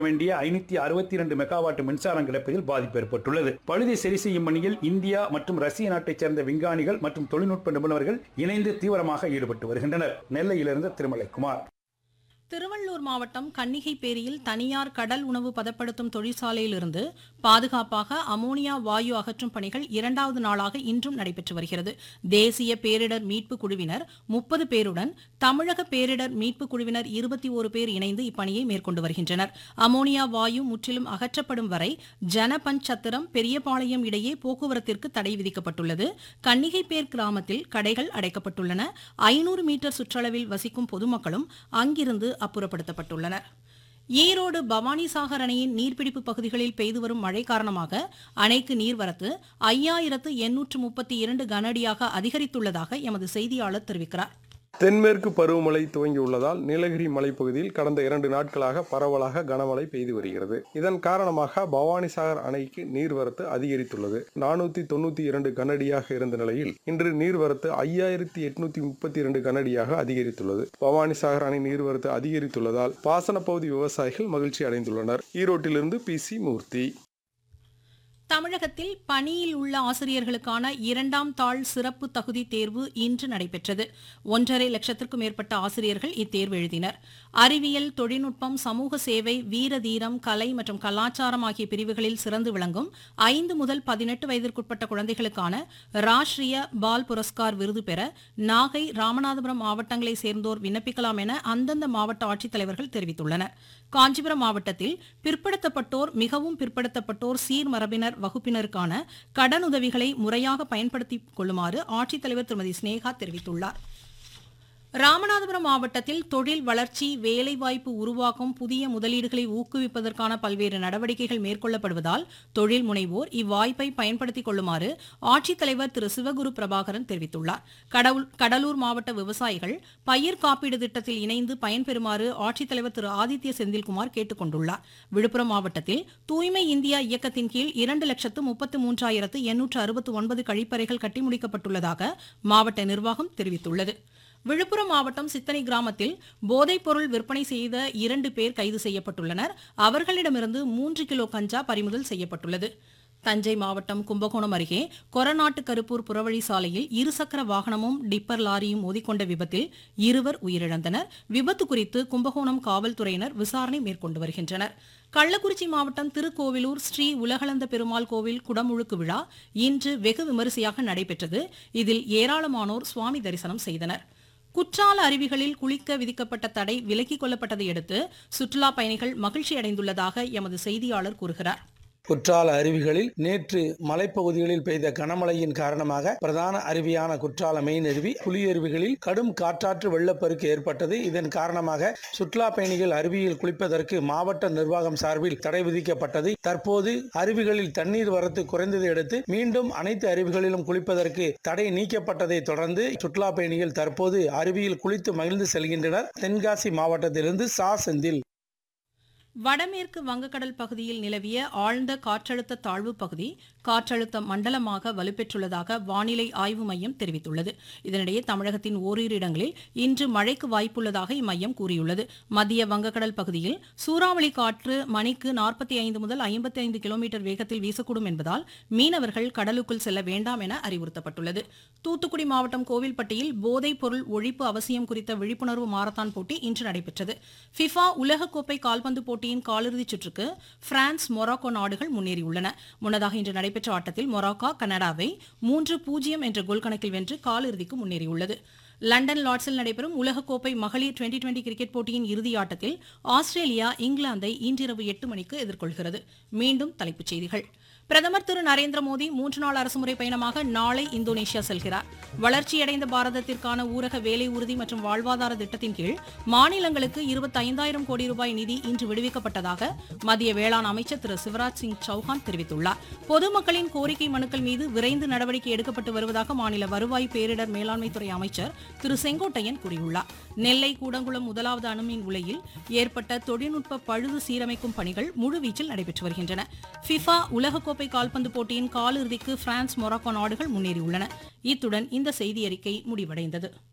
வேண்டிய ஐநூத்தி அறுபத்தி இரண்டு மெகாவாட் மின்சாரம் கிடைப்பதில் பாதிப்பு ஏற்பட்டுள்ளது பழுதை சரி செய்யும் பணியில் இந்தியா மற்றும் ரஷ்ய நாட்டைச் சேர்ந்த விஞ்ஞானிகள் மற்றும் தொழில்நுட்ப நிபுணர்கள் இணைந்து தீவிரமாக ஈடுபட்டு வருகின்றனர் நெல்லையிலிருந்து திருமலைக்குமார் திருவள்ளூர் மாவட்டம் கன்னிகைப்பேரியில் தனியார் கடல் உணவு பதப்படுத்தும் தொழிற்சாலையிலிருந்து பாதுகாப்பாக அமோனியா வாயு அகற்றும் பணிகள் இரண்டாவது நாளாக இன்றும் நடைபெற்று வருகிறது தேசிய பேரிடர் மீட்பு குழுவினர் முப்பது பேருடன் தமிழக பேரிடர் மீட்பு குழுவினர் இருபத்தி ஒரு பேர் இணைந்து இப்பணியை மேற்கொண்டு வருகின்றனர் அமோனியா வாயு முற்றிலும் அகற்றப்படும் வரை ஜனபஞ்ச் சத்திரம் பெரியபாளையம் இடையே போக்குவரத்திற்கு தடை விதிக்கப்பட்டுள்ளது கன்னிகைப்பேர் கிராமத்தில் கடைகள் அடைக்கப்பட்டுள்ளன ஐநூறு மீட்டர் சுற்றளவில் வசிக்கும் பொதுமக்களும் அங்கிருந்து அப்புறப்படுத்தப்பட்டுள்ளனர் ஈரோடு பவானிசாகர் அணையின் நீர்பிடிப்பு பகுதிகளில் பெய்து வரும் மழை காரணமாக அணைக்கு நீர்வரத்து ஐயாயிரத்து எண்ணூற்று முப்பத்தி இரண்டு கனஅடியாக அதிகரித்துள்ளதாக எமது செய்தியாளர் தெரிவிக்கிறார் தென்மேற்கு பருவமழை துவங்கியுள்ளதால் நீலகிரி மலைப்பகுதியில் கடந்த இரண்டு நாட்களாக பரவலாக கனமழை பெய்து வருகிறது இதன் காரணமாக பவானிசாகர் அணைக்கு நீர்வரத்து அதிகரித்துள்ளது நானூத்தி தொண்ணூத்தி இரண்டு கனஅடியாக இருந்த நிலையில் இன்று நீர்வரத்து ஐயாயிரத்தி எட்நூத்தி முப்பத்தி இரண்டு கனஅடியாக அதிகரித்துள்ளது பவானிசாகர் அணை நீர்வரத்து அதிகரித்துள்ளதால் பாசன பகுதி விவசாயிகள் மகிழ்ச்சி அடைந்துள்ளனர் ஈரோட்டிலிருந்து பி சி மூர்த்தி தமிழகத்தில் பணியில் உள்ள ஆசிரியர்களுக்கான இரண்டாம் தாள் சிறப்பு தகுதி தேர்வு இன்று நடைபெற்றது ஒன்றரை லட்சத்திற்கும் மேற்பட்ட ஆசிரியர்கள் இத்தேர்வு எழுதினர் அறிவியல் தொழில்நுட்பம் சமூக சேவை வீர தீரம் கலை மற்றும் கலாச்சாரம் ஆகிய பிரிவுகளில் சிறந்து விளங்கும் ஐந்து முதல் பதினெட்டு வயதிற்குட்பட்ட குழந்தைகளுக்கான ராஷ்டிரிய பால் புரஸ்கார் விருது பெற நாகை ராமநாதபுரம் மாவட்டங்களை சேர்ந்தோர் விண்ணப்பிக்கலாம் என அந்தந்த மாவட்ட ஆட்சித்தலைவர்கள் தெரிவித்துள்ளனர் காஞ்சிபுரம் மாவட்டத்தில் பிற்படுத்தப்பட்டோர் மிகவும் பிற்படுத்தப்பட்டோர் சீர்மரபினர் வகுப்பினருக்கான கடனுதவிகளை முறையாக பயன்படுத்திக் கொள்ளுமாறு ஆட்சித்தலைவர் திருமதி ஸ்னேகா தெரிவித்துள்ளார் ராமநாதபுரம் மாவட்டத்தில் தொழில் வளர்ச்சி வேலைவாய்ப்பு உருவாக்கும் புதிய முதலீடுகளை ஊக்குவிப்பதற்கான பல்வேறு நடவடிக்கைகள் மேற்கொள்ளப்படுவதால் தொழில் முனைவோர் இவ்வாய்ப்பை பயன்படுத்திக் கொள்ளுமாறு ஆட்சித்தலைவர் திரு சிவகுரு பிரபாகரன் தெரிவித்துள்ளார் கடவுள்- கடலூர் மாவட்ட விவசாயிகள் பயிர் காப்பீடு திட்டத்தில் இணைந்து பயன்பெறுமாறு ஆட்சித்தலைவர் திரு ஆதித்ய செந்தில்குமார் கேட்டுக் கொண்டுள்ளார் விழுப்புரம் மாவட்டத்தில் தூய்மை இந்தியா இயக்கத்தின் கீழ் இரண்டு லட்சத்து முப்பத்து மூன்றாயிரத்து எண்ணூற்று அறுபத்து ஒன்பது கழிப்பறைகள் கட்டி முடிக்கப்பட்டுள்ளதாக மாவட்ட நிர்வாகம் தெரிவித்துள்ளது விழுப்புரம் மாவட்டம் சித்தனை கிராமத்தில் போதைப் பொருள் விற்பனை செய்த இரண்டு பேர் கைது செய்யப்பட்டுள்ளனர் அவர்களிடமிருந்து மூன்று கிலோ கஞ்சா பறிமுதல் செய்யப்பட்டுள்ளது தஞ்சை மாவட்டம் கும்பகோணம் அருகே கொரநாட்டு கருப்பூர் புறவழி சாலையில் இருசக்கர வாகனமும் டிப்பர் லாரியும் மோதிக்கொண்ட விபத்தில் இருவர் உயிரிழந்தனர் விபத்து குறித்து கும்பகோணம் காவல்துறையினர் விசாரணை மேற்கொண்டு வருகின்றனர் கள்ளக்குறிச்சி மாவட்டம் திருக்கோவிலூர் ஸ்ரீ உலகளந்த பெருமாள் கோவில் குடமுழுக்கு விழா இன்று வெகு விமரிசையாக நடைபெற்றது இதில் ஏராளமானோர் சுவாமி தரிசனம் செய்தனர் குற்றால அருவிகளில் குளிக்க விதிக்கப்பட்ட தடை விலக்கிக் கொள்ளப்பட்டதை அடுத்து சுற்றுலா பயணிகள் மகிழ்ச்சி அடைந்துள்ளதாக எமது செய்தியாளர் கூறுகிறார் குற்றால அருவிகளில் நேற்று மலைப்பகுதிகளில் பெய்த கனமழையின் காரணமாக பிரதான அருவியான குற்றால மெயின் அருவி புலியருவிகளில் கடும் காற்றாற்று வெள்ளப்பெருக்கு ஏற்பட்டது இதன் காரணமாக சுற்றுலா பயணிகள் அருவியில் குளிப்பதற்கு மாவட்ட நிர்வாகம் சார்பில் தடை விதிக்கப்பட்டது தற்போது அருவிகளில் தண்ணீர் வரத்து குறைந்ததை அடுத்து மீண்டும் அனைத்து அருவிகளிலும் குளிப்பதற்கு தடை நீக்கப்பட்டதை தொடர்ந்து சுற்றுலா பயணிகள் தற்போது அருவியில் குளித்து மகிழ்ந்து செல்கின்றனர் தென்காசி மாவட்டத்திலிருந்து சா செந்தில் வடமேற்கு வங்கக்கடல் பகுதியில் நிலவிய ஆழ்ந்த காற்றழுத்த தாழ்வு பகுதி காற்றழுத்த மண்டலமாக வலுப்பெற்றுள்ளதாக வானிலை ஆய்வு மையம் தெரிவித்துள்ளது இதனிடையே தமிழகத்தின் ஓரிரு இடங்களில் இன்று மழைக்கு வாய்ப்புள்ளதாக இம்மையம் கூறியுள்ளது மத்திய வங்கக்கடல் பகுதியில் சூறாவளி காற்று மணிக்கு நாற்பத்தி ஐந்து முதல் ஐம்பத்தி ஐந்து கிலோமீட்டர் வேகத்தில் வீசக்கூடும் என்பதால் மீனவர்கள் கடலுக்குள் செல்ல வேண்டாம் என அறிவுறுத்தப்பட்டுள்ளது தூத்துக்குடி மாவட்டம் கோவில்பட்டியில் போதைப் பொருள் ஒழிப்பு அவசியம் குறித்த விழிப்புணர்வு மாரத்தான் போட்டி இன்று நடைபெற்றது ஃபிஃபா உலகக்கோப்பை கால்பந்து போட்டியின் காலிறுதிச் சுற்றுக்கு பிரான்ஸ் மொராக்கோ நாடுகள் முன்னேறியுள்ளன முன்னதாக இன்று நடைபெற்ற ஆட்டத்தில் மொராக்கோ கனடாவை மூன்று பூஜ்ஜியம் என்ற கோல் கணக்கில் வென்று காலிறுதிக்கு முன்னேறியுள்ளது லண்டன் லார்ட்ஸில் நடைபெறும் உலகக்கோப்பை மகளிர் டுவெண்டி டுவெண்டி கிரிக்கெட் போட்டியின் இறுதி ஆட்டத்தில் ஆஸ்திரேலியா இங்கிலாந்தை இன்றிரவு எட்டு மணிக்கு எதிர்கொள்கிறது மீண்டும் தலைப்புச் செய்திகள் பிரதமர் திரு நரேந்திர மோடி மூன்று நாள் அரசுமுறை பயணமாக நாளை இந்தோனேஷியா செல்கிறார் வளர்ச்சியடைந்த பாரதத்திற்கான ஊரக வேலை உறுதி மற்றும் வாழ்வாதார திட்டத்தின் கீழ் மாநிலங்களுக்கு இருபத்தைந்தாயிரம் கோடி ரூபாய் நிதி இன்று விடுவிக்கப்பட்டதாக மத்திய வேளாண் அமைச்சர் திரு சிவராஜ் சிங் சௌஹான் தெரிவித்துள்ளார் பொதுமக்களின் கோரிக்கை மனுக்கள் மீது விரைந்து நடவடிக்கை எடுக்கப்பட்டு வருவதாக மாநில வருவாய் பேரிடர் மேலாண்மைத்துறை அமைச்சர் திரு செங்கோட்டையன் கூறியுள்ளார் நெல்லை கூடங்குளம் முதலாவது அணுமின் உலையில் ஏற்பட்ட தொழில்நுட்ப பழுது சீரமைக்கும் பணிகள் முழுவீச்சில் நடைபெற்று வருகின்றன ஃபிஃபா உலகக்கோப்பை கால்பந்து போட்டியின் காலிறுதிக்கு பிரான்ஸ் மொராக்கோ நாடுகள் முன்னேறியுள்ளன இத்துடன் இந்த செய்தி அறிக்கை முடிவடைந்தது